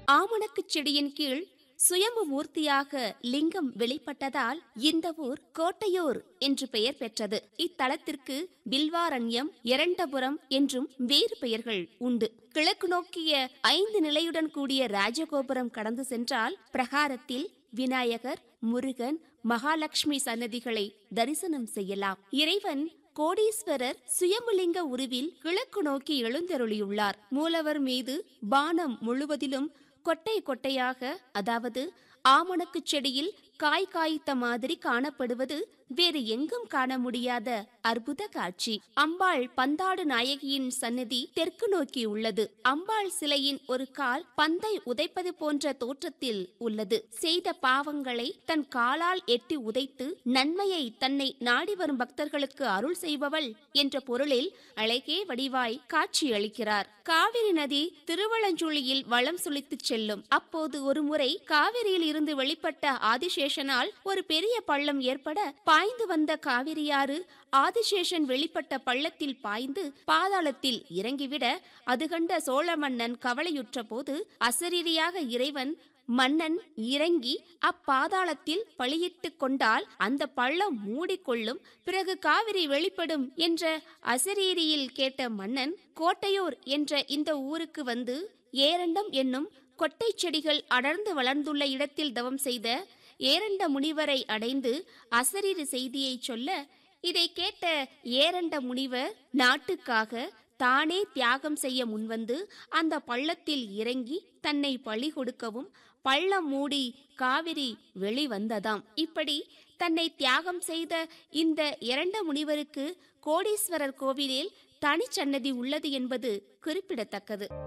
ஆமணக்குச் செடியின் கீழ் சுயம்பு மூர்த்தியாக லிங்கம் வெளிப்பட்டதால் இந்த ஊர் கோட்டையூர் என்று பெயர் பெற்றது இத்தலத்திற்கு பில்வாரண்யம் இரண்டபுரம் என்றும் வேறு பெயர்கள் உண்டு கிழக்கு நோக்கிய ஐந்து நிலையுடன் கூடிய ராஜகோபுரம் கடந்து சென்றால் பிரகாரத்தில் விநாயகர் முருகன் மகாலட்சுமி சன்னதிகளை தரிசனம் செய்யலாம் இறைவன் கோடீஸ்வரர் சுயம்புலிங்க உருவில் கிழக்கு நோக்கி எழுந்தருளியுள்ளார் மூலவர் மீது பானம் முழுவதிலும் கொட்டை கொட்டையாக அதாவது ஆமணக்குச் செடியில் காய் காய்த்த மாதிரி காணப்படுவது வேறு எங்கும் காண முடியாத அற்புத காட்சி அம்பாள் பந்தாடு நாயகியின் சன்னதி தெற்கு நோக்கி உள்ளது அம்பாள் சிலையின் ஒரு கால் பந்தை உதைப்பது போன்ற தோற்றத்தில் உள்ளது செய்த பாவங்களை தன் காலால் எட்டி உதைத்து நன்மையை தன்னை நாடி வரும் பக்தர்களுக்கு அருள் செய்பவள் என்ற பொருளில் அழகே வடிவாய் காட்சியளிக்கிறார் காவிரி நதி திருவளஞ்சுழியில் வளம் சுழித்துச் செல்லும் அப்போது ஒருமுறை காவிரியில் இருந்து வெளிப்பட்ட ஆதிசேஷனால் ஒரு பெரிய பள்ளம் ஏற்பட பாய்ந்து வந்த காவிரியாறு ஆதிசேஷன் வெளிப்பட்ட பள்ளத்தில் பாய்ந்து பாதாளத்தில் இறங்கிவிட அது கண்ட சோழ மன்னன் கவலையுற்ற போது அசரீரியாக இறைவன் மன்னன் இறங்கி அப்பாதாளத்தில் பலியிட்டு கொண்டால் அந்த பள்ளம் மூடிக்கொள்ளும் பிறகு காவிரி வெளிப்படும் என்ற அசரீரியில் கேட்ட மன்னன் கோட்டையூர் என்ற இந்த ஊருக்கு வந்து ஏரண்டம் என்னும் கொட்டை செடிகள் அடர்ந்து வளர்ந்துள்ள இடத்தில் தவம் செய்த ஏரண்ட முனிவரை அடைந்து அசரீரி செய்தியை சொல்ல இதை கேட்ட ஏரண்ட முனிவர் நாட்டுக்காக தானே தியாகம் செய்ய முன்வந்து அந்த பள்ளத்தில் இறங்கி தன்னை பழி கொடுக்கவும் பள்ளம் மூடி காவிரி வெளிவந்ததாம் இப்படி தன்னை தியாகம் செய்த இந்த இரண்ட முனிவருக்கு கோடீஸ்வரர் கோவிலில் தனிச்சன்னதி உள்ளது என்பது குறிப்பிடத்தக்கது